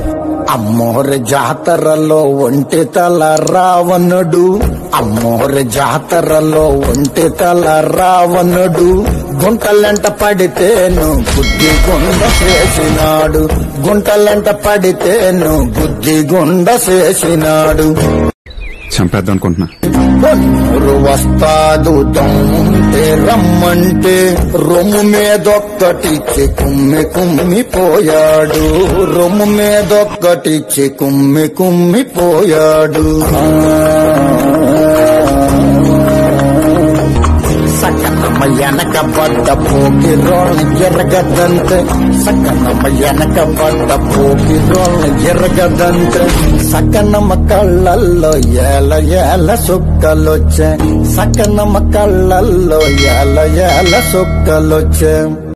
అమ్మోరి జాతరలో ఒంటి తల రావణుడు అమ్మోరి జాతరలో ఒంటి తల రావణుడు గుంటలంట పడితేను బుద్ధి గుండ చేసినాడు గుంటలంట పడితేను బుద్ధి గుండ చేసినాడు చంపేద్దాం అనుకుంటున్నా కొన్నూరు వస్తాదు దమ్ముంటే రమ్మంటే రొమ్ము మీదొక్కటిచ్చి కుమ్మి కుమ్మి పోయాడు రొమ్ము మీదొక్కటిచ్చి కుమ్మి కుమ్మి పోయాడు సకనమ్మ వెనక పడ్డ పోకి రోళ్ళ ఎరగదంతే సకనమ్మ వెనక పడ్డ పోకి రోళ్ళ ఎరగదంతే సకనమ్మ కళ్ళల్లో ఏల ఏల సుక్కలొచ్చే సకనమ్మ కళ్ళల్లో ఏల ఏల సుక్కలొచ్చే